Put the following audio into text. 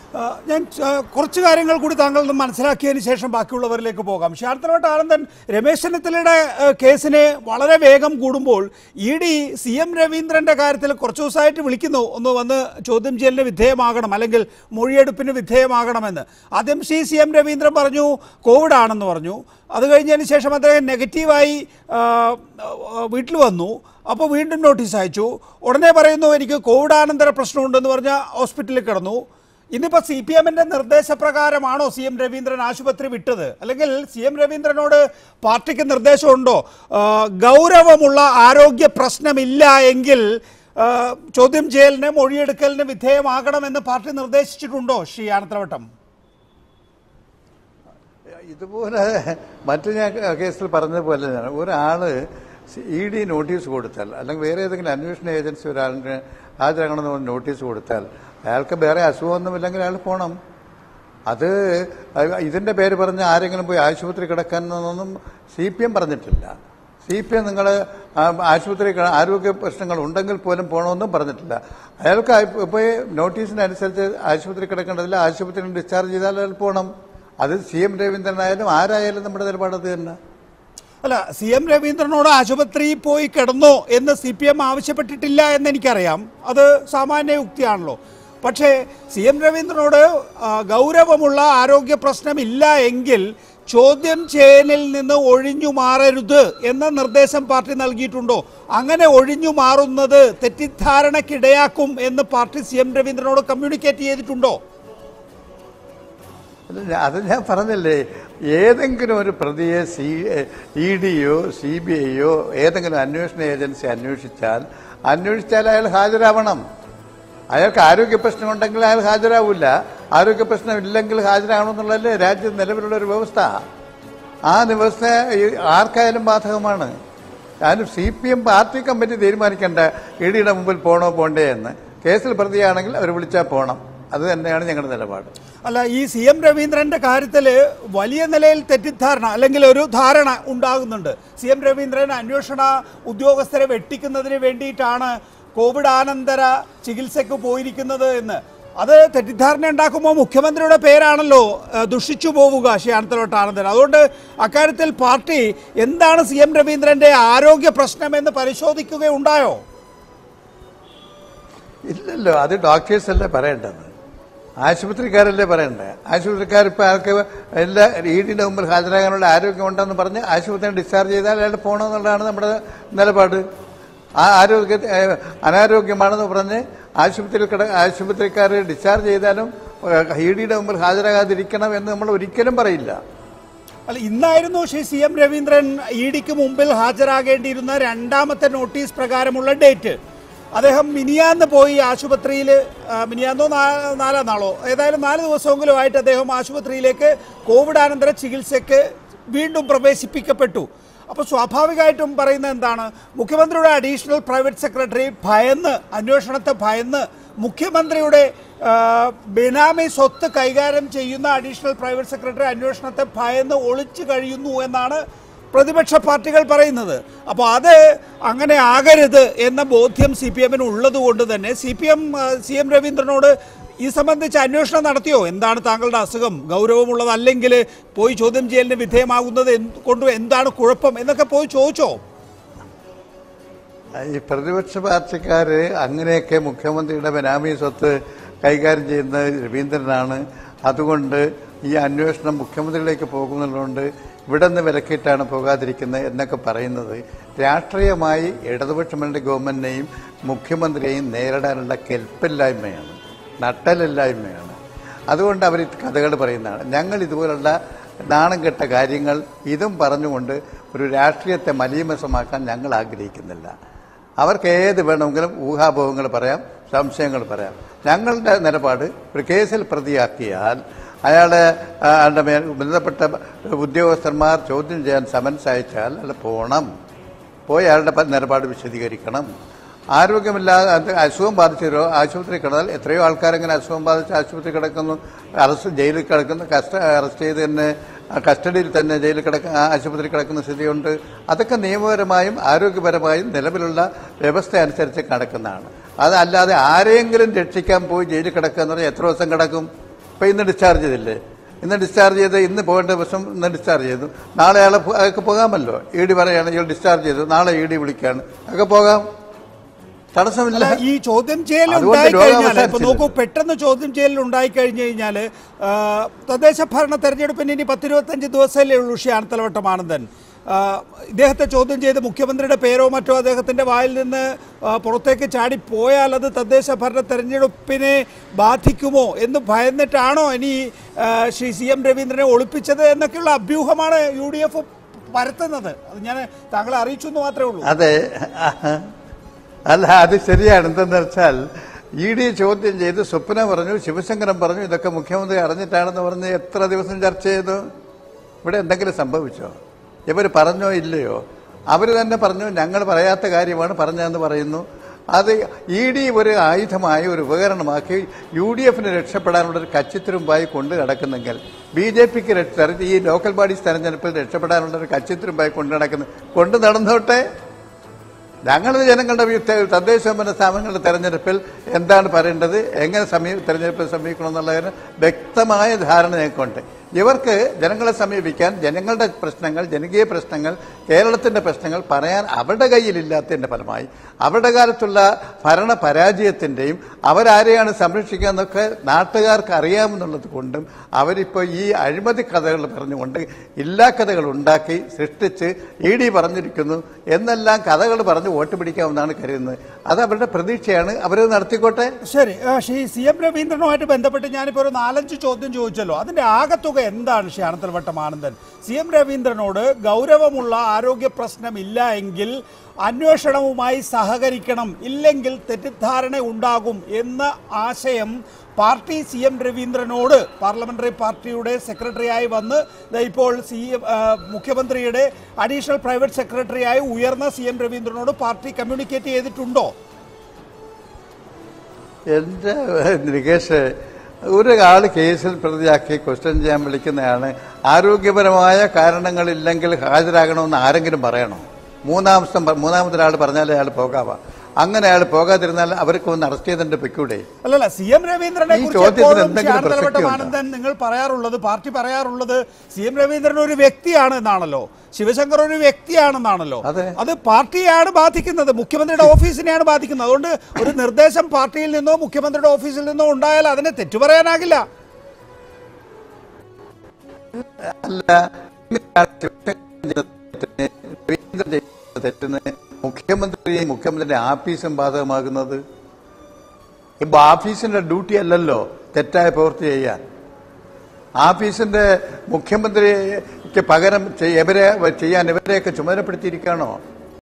ആ, ഞാൻ ആ, കുറച്ച് കാര്യങ്ങൾ കൂടി താങ്കൾ ഒന്ന് മനസ്സിലാക്കിയതിന് ശേഷം ബാക്കിയുള്ളവരിലേക്ക് പോകാം ശാന്തലോട്ട് ആനന്ദൻ രമേശ് ചെന്നിത്തലയുടെ ആ, കേസിനെ വളരെ വേഗം കൂടുമ്പോൾ ഇ ഡി സി എം രവീന്ദ്രന്റെ കാര്യത്തിൽ കുറച്ച് ദിവസമായിട്ട് വിളിക്കുന്നു ഒന്ന് വന്ന് ചോദ്യം ചെയ്യലിന് വിധേയമാകണം അല്ലെങ്കിൽ മൊഴിയെടുപ്പിന് വിധേയമാകണമെന്ന് ആദ്യം ശ്രീ സി എം രവീന്ദ്രൻ പറഞ്ഞു കോവിഡ് ആണെന്ന് പറഞ്ഞു അത് കഴിഞ്ഞതിന് ശേഷം അദ്ദേഹം നെഗറ്റീവായി ആ, ആ, വീട്ടിൽ വന്നു അപ്പോൾ വീണ്ടും നോട്ടീസ് അയച്ചു ഉടനെ പറയുന്നു എനിക്ക് കോവിഡാനന്തര പ്രശ്നമുണ്ടെന്ന് പറഞ്ഞ ഹോസ്പിറ്റലിൽ കിടന്നു ഇന്നിപ്പോൾ സി പി എമ്മിൻ്റെ നിർദ്ദേശപ്രകാരമാണോ സി എം രവീന്ദ്രൻ ആശുപത്രി വിട്ടത് അല്ലെങ്കിൽ സി എം രവീന്ദ്രനോട് പാർട്ടിക്ക് നിർദ്ദേശമുണ്ടോ ആ, ഗൗരവമുള്ള ആരോഗ്യ പ്രശ്നമില്ല എങ്കിൽ ആ, ചോദ്യം ചെയ്യലിന് മൊഴിയെടുക്കലിന് വിധേയമാകണമെന്ന് പാർട്ടി നിർദ്ദേശിച്ചിട്ടുണ്ടോ ശ്രീ ആനത്തലവട്ടം ഇതുപോലെ മറ്റു ഞാൻ കേസിൽ പറഞ്ഞതുപോലെ തന്നെ ഒരാള് ഇ ഡി നോട്ടീസ് കൊടുത്താൽ അല്ലെങ്കിൽ വേറെ ഏതെങ്കിലും അന്വേഷണ ഏജൻസി ഒരാളിന് ഹാജരാകണമെന്ന് പറഞ്ഞ് നോട്ടീസ് കൊടുത്താൽ അയാൾക്ക് വേറെ അസുഖമൊന്നുമില്ലെങ്കിൽ അയാൾ പോകണം അത് ഇതിന്റെ പേര് പറഞ്ഞ് ആരെങ്കിലും പോയി ആശുപത്രി കിടക്കാനൊന്നും സി പി എം പറഞ്ഞിട്ടില്ല സി പി എം നിങ്ങൾ ആശുപത്രി കിട- ആരോഗ്യ പ്രശ്നങ്ങൾ ഉണ്ടെങ്കിൽ പോലും പോകണമെന്നും പറഞ്ഞിട്ടില്ല അയാൾക്ക് ഇപ്പോൾ നോട്ടീസിനനുസരിച്ച് ആശുപത്രി കിടക്കേണ്ടതില്ല ആശുപത്രിയിൽ ഡിസ്ചാർജ് ചെയ്താൽ അയാൾ പോകണം അത് സി എം രവീന്ദ്രനായാലും ആരായാലും നമ്മുടെ നിലപാട് അത് തന്നെ അല്ല സി എം രവീന്ദ്രനോട് ആശുപത്രിയിൽ പോയി കിടന്നോ എന്ന് സി പി എം ആവശ്യപ്പെട്ടിട്ടില്ല എന്ന് എനിക്കറിയാം അത് സാമാന്യ യുക്തിയാണല്ലോ പക്ഷേ സി എം രവീന്ദ്രനോട് ആ, ഗൗരവമുള്ള ആരോഗ്യ പ്രശ്നമില്ല എങ്കിൽ ചോദ്യം ചെയ്യലിൽ നിന്ന് ഒഴിഞ്ഞു മാറരുത് എന്ന നിർദ്ദേശം പാർട്ടി നൽകിയിട്ടുണ്ടോ അങ്ങനെ ഒഴിഞ്ഞു മാറുന്നത് തെറ്റിദ്ധാരണയ്ക്കിടയാക്കും എന്ന് പാർട്ടി സി എം രവീന്ദ്രനോട് കമ്മ്യൂണിക്കേറ്റ് ചെയ്തിട്ടുണ്ടോ അത് ഞാ- അത് ഞാൻ പറഞ്ഞില്ലേ ഏതെങ്കിലും ഒരു പ്രതിയെ സി ഇ ഡിയോ സി ബി ഐയോ ഏതെങ്കിലും അന്വേഷണ ഏജൻസി അന്വേഷിച്ചാൽ അന്വേഷിച്ചാൽ അയാൾ ഹാജരാവണം അയാൾക്ക് ആരോഗ്യ പ്രശ്നമുണ്ടെങ്കിൽ അയാൾ ഹാജരാവില്ല ആരോഗ്യ പ്രശ്നം ഇല്ലെങ്കിൽ ഹാജരാകണമെന്നുള്ളതല്ലേ രാജ്യത്ത് നിലവിലുള്ള ഒരു വ്യവസ്ഥ ആ വ്യവസ്ഥ ഈ ആർക്കായാലും ബാധകമാണ് അതിന് C P M party committee തീരുമാനിക്കേണ്ട ഇ ഡിയുടെ മുമ്പിൽ പോകണോ പോണ്ടേ എന്ന് കേസിൽ പ്രതിയാണെങ്കിൽ അവർ വിളിച്ചാൽ പോകണം അത് തന്നെയാണ് ഞങ്ങളുടെ നിലപാട് അല്ല ഈ സി എം രവീന്ദ്രന്റെ കാര്യത്തിൽ വലിയ നിലയിൽ തെറ്റിദ്ധാരണ അല്ലെങ്കിൽ ഒരു ധാരണ ഉണ്ടാകുന്നുണ്ട് സി എം രവീന്ദ്രൻ അന്വേഷണ ഉദ്യോഗസ്ഥരെ വെട്ടിക്കുന്നതിന് വേണ്ടിയിട്ടാണ് കോവിഡ് ആനന്തര ചികിത്സയ്ക്ക് പോയിരിക്കുന്നത് എന്ന് അത് തെറ്റിദ്ധാരണ ഉണ്ടാക്കുമ്പോൾ മുഖ്യമന്ത്രിയുടെ പേരാണല്ലോ ഏഹ്, ദുഷിച്ചു പോവുക ശ്രീ അനന്തലോട്ട് ആനന്ദൻ അതുകൊണ്ട് അക്കാര്യത്തിൽ പാർട്ടി എന്താണ് സി എം രവീന്ദ്രന്റെ ആരോഗ്യ പ്രശ്നമെന്ന് പരിശോധിക്കുകയുണ്ടായോ ഇല്ലല്ലോ അത് ഡോക്ടേഴ്സ് അല്ലേ പറയേണ്ടത് ആശുപത്രിക്കാരല്ലേ പറയണ്ടേ ആശുപത്രിക്കാർ ഇപ്പം ആൾക്ക് എല്ലാ ഈടിന്റെ മുമ്പിൽ ഹാജരാകാനുള്ള ആരോഗ്യമുണ്ടെന്ന് പറഞ്ഞ് ആശുപത്രി ഡിസ്ചാർജ് ചെയ്താൽ അയാൾ പോകണമെന്നുള്ളതാണ് നമ്മുടെ നിലപാട് ആ ആരോഗ്യ ഏഹ്, അനാരോഗ്യമാണെന്ന് പറഞ്ഞ് ആശുപത്രിയിൽ കിട ആശുപത്രിക്കാർ ഡിസ്ചാർജ് ചെയ്താലും ഈടിയുടെ മുമ്പിൽ ഹാജരാകാതിരിക്കണം എന്ന് നമ്മൾ ഒരിക്കലും പറയില്ല അല്ല ഇന്നായിരുന്നു Shri C M Raveendran E ഡിക്ക് മുമ്പിൽ ഹാജരാകേണ്ടിയിരുന്ന രണ്ടാമത്തെ നോട്ടീസ് പ്രകാരമുള്ള ഡേറ്റ് അദ്ദേഹം മിനിയാന്ന് പോയി ആശുപത്രിയിൽ മിനിയാന്നോ നാ- നാലാം നാളോ ഏതായാലും നാല് ദിവസമെങ്കിലും ആയിട്ട് അദ്ദേഹം ആശുപത്രിയിലേക്ക് കോവിഡ് അനന്തര ചികിത്സയ്ക്ക് വീണ്ടും പ്രവേശിപ്പിക്കപ്പെട്ടു അപ്പോൾ സ്വാഭാവികമായിട്ടും പറയുന്നത് എന്താണ് മുഖ്യമന്ത്രിയുടെ അഡീഷണൽ പ്രൈവറ്റ് സെക്രട്ടറി ഭയന്ന് അന്വേഷണത്തെ ഭയന്ന് മുഖ്യമന്ത്രിയുടെ ആ, ബിനാമി സ്വത്ത് കൈകാര്യം ചെയ്യുന്ന അഡീഷണൽ പ്രൈവറ്റ് സെക്രട്ടറി അന്വേഷണത്തെ ഭയന്ന് ഒളിച്ചു കഴിയുന്നു എന്നാണ് പ്രതിപക്ഷ പാർട്ടികൾ പറയുന്നത് അപ്പോൾ അത് അങ്ങനെ ആകരുത് എന്ന ബോധ്യം സി പി എമ്മിന് ഉള്ളത് കൊണ്ട് തന്നെ C P M C M രവീന്ദ്രനോട് ഈ സംബന്ധിച്ച് അന്വേഷണം നടത്തിയോ എന്താണ് താങ്കളുടെ അസുഖം ഗൗരവമുള്ളതല്ലെങ്കിൽ പോയി ചോദ്യം ചെയ്യലിന് വിധേയമാകുന്നത് എന്ത് കൊണ്ട് എന്താണ് കുഴപ്പം എന്നൊക്കെ പോയി ചോദിച്ചോ ഈ പ്രതിപക്ഷ പാർട്ടിക്കാര് അങ്ങനെയൊക്കെ മുഖ്യമന്ത്രിയുടെ ബനാമി സ്വത്ത് കൈകാര്യം ചെയ്യുന്ന രവീന്ദ്രനാണ് അതുകൊണ്ട് ഈ അന്വേഷണം മുഖ്യമന്ത്രിയിലേക്ക് പോകുന്നതുകൊണ്ട് ഇവിടെ നിന്ന് വിലക്കിയിട്ടാണ് പോകാതിരിക്കുന്നത് എന്നൊക്കെ പറയുന്നത് രാഷ്ട്രീയമായി ഇടതുപക്ഷങ്ങളുടെ ഗവൺമെന്റിനെയും മുഖ്യമന്ത്രിയെയും നേരിടാനുള്ള കെൽപ്പില്ലായ്മയാണ് നട്ടലില്ലായ്മയാണ് അതുകൊണ്ട് അവർ കഥകൾ പറയുന്നതാണ് ഞങ്ങൾ ഇതുപോലുള്ള നാണം കെട്ട കാര്യങ്ങൾ ഇതും പറഞ്ഞുകൊണ്ട് ഒരു രാഷ്ട്രീയത്തെ മലീമസമാക്കാൻ ഞങ്ങൾ ആഗ്രഹിക്കുന്നില്ല അവർക്ക് ഏത് വേണമെങ്കിലും ഊഹാഭോഹങ്ങൾ പറയാം സംശയങ്ങൾ പറയാം ഞങ്ങളുടെ നിലപാട് ഒരു കേസിൽ പ്രതിയാക്കിയാൽ അയാളെ ആ, അയാളുടെ മേൽ ബന്ധപ്പെട്ട ഉദ്യോഗസ്ഥന്മാർ ചോദ്യം ചെയ്യാൻ സമൻസ് അയച്ചാൽ അയാൾ പോകണം പോയി അയാളുടെ പ- നിലപാട് വിശദീകരിക്കണം ആരോഗ്യമില്ലാതെ അത് അസുഖം ബാധിച്ചോ ആശുപത്രി കിടന്നാൽ എത്രയോ ആൾക്കാരങ്ങനെ അസുഖം ബാധിച്ച് ആശുപത്രി കിടക്കുന്നു അറസ്റ്റ് ജയിലിൽ കിടക്കുന്നു കസ്റ്റ അറസ്റ്റ് ചെയ്ത് തന്നെ ആ കസ്റ്റഡിയിൽ തന്നെ ജയിലിൽ കിടക്ക ആ ആശുപത്രി കിടക്കുന്ന സ്ഥിതിയുണ്ട് അതൊക്കെ നിയമപരമായും ആരോഗ്യപരമായും നിലവിലുള്ള വ്യവസ്ഥ അനുസരിച്ച് കിടക്കുന്നതാണ് അതല്ലാതെ ആരെങ്കിലും രക്ഷിക്കാൻ പോയി ജയിലിൽ കിടക്കുക എന്ന് പറഞ്ഞാൽ എത്ര ദിവസം കിടക്കും ഇപ്പൊ ഇന്ന് ഡിസ്ചാർജ് ചെയ്തില്ലേ ഇന്ന് ഡിസ്ചാർജ് ചെയ്ത് ഇന്ന് പോകേണ്ട ദിവസം ഇന്ന് ഡിസ്ചാർജ് ചെയ്തു നാളെ അയാളെ പോ- അയാൾക്ക് പോകാമല്ലോ ഇ ഡി പറയുകയാണ് ഇയാൾ ഡിസ്ചാർജ് ചെയ്തു നാളെ ഇ ഡി വിളിക്കുകയാണ് അതൊക്കെ പോകാം തടസ്സമില്ല അല്ല, ഈ ചോദ്യം ചെയ്യൽ അതുകൊണ്ട് ഉണ്ടായി രോഗം കഴിഞ്ഞാൽ ഇപ്പൊ അവസാനിച്ചില്ല. നോക്കൂ പെട്ടെന്ന് ചോദ്യം ചെയ്യൽ ഉണ്ടായി കഴിഞ്ഞു കഴിഞ്ഞാൽ തദ്ദേശ ഭരണ തെരഞ്ഞെടുപ്പിന് ഇനി പത്തിരുപത്തഞ്ച് ദിവസമല്ലേ ഉള്ളൂ ഷി ആനത്തലവട്ടം ആനന്ദൻ ആ, ഇദ്ദേഹത്തെ ചോദ്യം ചെയ്ത് മുഖ്യമന്ത്രിയുടെ പേരോ മറ്റോ അദ്ദേഹത്തിന്റെ വായിൽ നിന്ന് ആ, പുറത്തേക്ക് ചാടി പോയാൽ അത് തദ്ദേശ ഭരണ തെരഞ്ഞെടുപ്പിനെ ബാധിക്കുമോ എന്ന് ഭയന്നിട്ടാണോ ഇനി ആ, ശ്രീ സി എം രവീന്ദ്രനെ ഒളിപ്പിച്ചത് എന്നൊക്കെയുള്ള അഭ്യൂഹമാണ് യു ഡി എഫ് പരത്തുന്നത് അത് ഞാൻ താങ്കളെ അറിയിച്ചു എന്ന് മാത്രമേ ഉള്ളൂ അതെ അല്ല അത് ശരിയാണ് എന്തെന്ന് വെച്ചാൽ ഇ ഡി ചോദ്യം ചെയ്ത് സ്വപ്ന പറഞ്ഞു ശിവശങ്കരൻ പറഞ്ഞു ഇതൊക്കെ മുഖ്യമന്ത്രി അറിഞ്ഞിട്ടാണെന്ന് പറഞ്ഞ് എത്ര ദിവസം ചർച്ച ചെയ്തു ഇവിടെ എന്തെങ്കിലും സംഭവിച്ചോ ഇവർ പറഞ്ഞോ ഇല്ലയോ അവർ തന്നെ പറഞ്ഞു ഞങ്ങൾ പറയാത്ത കാര്യമാണ് പറഞ്ഞതെന്ന് പറയുന്നു അത് ഇ ഡി ഒരു ആയുധമായി ഒരു ഉപകരണമാക്കി യു ഡി എഫിന് രക്ഷപ്പെടാനുള്ള ഒരു കച്ചിത്തുരുമ്പായി കൊണ്ട് നടക്കുന്നെങ്കിൽ ബി ജെ പിക്ക് ഈ ലോക്കൽ ബോഡീസ് തെരഞ്ഞെടുപ്പിൽ രക്ഷപ്പെടാനുള്ള ഒരു കച്ചിത്തുരുമ്പായി കൊണ്ട് നടക്കുന്ന കൊണ്ട് നടന്നോട്ടെ ഞങ്ങളത് ജനങ്ങളുടെ വി- തെ- തദ്ദേശ ഭരണ സ്ഥാപനങ്ങളുടെ തെരഞ്ഞെടുപ്പിൽ എന്താണ് പറയേണ്ടത് എങ്ങനെ സമീ തെരഞ്ഞെടുപ്പിൽ സമീപിക്കണം എന്നുള്ളതിന് വ്യക്തമായ ധാരണ ഞങ്ങൾക്കുണ്ട് ഇവർക്ക് ജനങ്ങളെ സമീപിക്കാൻ ജനങ്ങളുടെ പ്രശ്നങ്ങൾ ജനകീയ പ്രശ്നങ്ങൾ കേരളത്തിന്റെ പ്രശ്നങ്ങൾ പറയാൻ അവരുടെ കയ്യിലില്ലാത്തതിന്റെ ഫലമായി അവരുടെ കാലത്തുള്ള ഭരണ പരാജയത്തിന്റെയും അവരാരെയാണ് സംരക്ഷിക്കുക എന്നൊക്കെ നാട്ടുകാർക്ക് അറിയാമെന്നുള്ളത് കൊണ്ടും അവരിപ്പോൾ ഈ അഴിമതി കഥകൾ പറഞ്ഞുകൊണ്ട് ഇല്ലാ കഥകൾ ഉണ്ടാക്കി സൃഷ്ടിച്ച് ഇ ഡി പറഞ്ഞിരിക്കുന്നു എന്നെല്ലാം കഥകൾ പറഞ്ഞ് വോട്ട് പിടിക്കാമെന്നാണ് കരുതുന്നത് അത് അവരുടെ പ്രതീക്ഷയാണ് അവരത് നടത്തിക്കോട്ടെ ശരി ആ, ശ്രീ സി എം രവീന്ദ്രനുമായിട്ട് ബന്ധപ്പെട്ട് ഞാനിപ്പോൾ ഒരു നാലഞ്ച് ചോദ്യം ചോദിച്ചല്ലോ അതിന്റെ ആകത്തുക എന്താണ് ശ്രീ അനന്തൽവട്ടം ആനന്ദൻ സി എം രവീന്ദ്രനോട് ഗൗരവമുള്ള ആരോഗ്യ പ്രശ്നമില്ല എങ്കിൽ അന്വേഷണവുമായി സഹകരിക്കണം ഇല്ലെങ്കിൽ തെറ്റിദ്ധാരണ ഉണ്ടാകും എന്ന ആശയം പാർട്ടി സി എം രവീന്ദ്രനോട് പാർലമെന്ററി പാർട്ടിയുടെ സെക്രട്ടറിയായി വന്ന് ദാ ഇപ്പോൾ സി എം ആ, മുഖ്യമന്ത്രിയുടെ അഡീഷണൽ പ്രൈവറ്റ് സെക്രട്ടറിയായി ഉയർന്ന സി എം രവീന്ദ്രനോട് പാർട്ടി കമ്മ്യൂണിക്കേറ്റ് ചെയ്തിട്ടുണ്ടോ എൻ്റെ നികേഷ് ഒരാൾ കേസിൽ പ്രതിയാക്കി ക്വസ്റ്റ്യൻ ചെയ്യാൻ വിളിക്കുന്നതാണ് ആരോഗ്യപരമായ കാരണങ്ങളില്ലെങ്കിൽ ഹാജരാകണമെന്ന് ആരെങ്കിലും പറയണോ മൂന്നാമത്തെ മൂന്നാമതൊരാൾ പറഞ്ഞാലേ അയാൾ പോകാവാ അങ്ങനെ അയാൾ പോകാതിരുന്നാൽ അവർക്ക് ഒന്ന് അറസ്റ്റ് ചെയ്തിട്ട് പൊയ്ക്കൂടെ അല്ലല്ല സി എം രവീന്ദ്രനെ ഈ കുറിച്ച് ചോദ്യത്തിന് എപ്പോഴും എന്തെങ്കിലും ശാന്തലവട്ടം പ്രസക്തിയുണ്ടോ? ആനന്ദൻ നിങ്ങൾ പറയാറുള്ളത് പാർട്ടി പറയാറുള്ളത് സി എം രവീന്ദ്രൻ ഒരു വ്യക്തിയാണ് എന്നാണല്ലോ ശിവശങ്കർ ഒരു വ്യക്തിയാണെന്നാണല്ലോ അതെ. അത് പാർട്ടിയാണ് ബാധിക്കുന്നത് മുഖ്യമന്ത്രിയുടെ ഓഫീസിനെയാണ് ബാധിക്കുന്നത് അതുകൊണ്ട് ഒരു നിർദ്ദേശം പാർട്ടിയിൽ നിന്നോ മുഖ്യമന്ത്രിയുടെ ഓഫീസിൽ നിന്നോ ഉണ്ടായാൽ അതിനെ തെറ്റു പറയാനാകില്ല അല്ല രവീന്ദ്രൻ ചെയ്യുന്ന തെറ്റിന് മുഖ്യമന്ത്രിയും മുഖ്യമന്ത്രിയുടെ ആഫീസും ബാധകമാകുന്നത് ഇപ്പൊ ആഫീസിന്റെ ഡ്യൂട്ടി അല്ലല്ലോ തെറ്റായ പ്രവൃത്തി ചെയ്യാൻ ആഫീസിന്റെ മുഖ്യമന്ത്രിക്ക് പകരം ചെയ്യ- ഇവരെ ചെയ്യാൻ ഇവരെയൊക്കെ ചുമതലപ്പെടുത്തിയിരിക്കുകയാണോ